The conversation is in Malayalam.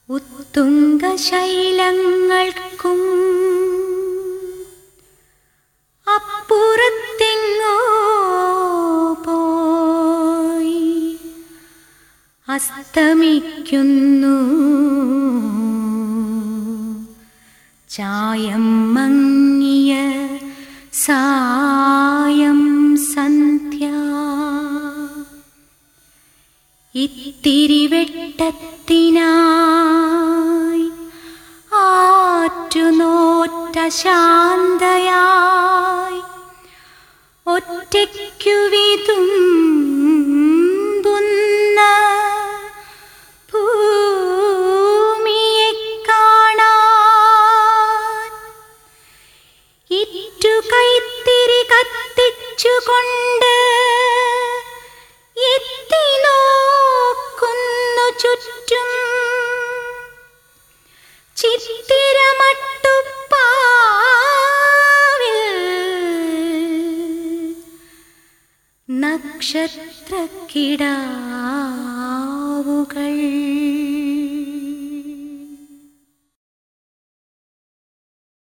ഉത്തുംഗശൈലങ്ങൾക്കും അപ്പുറത്തെങ്ങോ പോയി അസ്തമിക്കുന്നു ചായം മങ്ങിയ സായം സന്ധ്യ ഇത്തിരിവെട്ടത്തിനായി ആറ്റുനോറ്റ ശാന്തയായി ഒറ്റയ്ക്കു വിതുമ്പുന്ന ഭൂമിയെ കാണാൻ ഇറ്റു കൈത്തിരി കത്തിച്ചുകൊണ്ട് എത്തി നോക്കുന്നു ചുറ്റും ചിത്തിരമട്ടുപ്പാവിൽ നക്ഷത്രക്കിടാ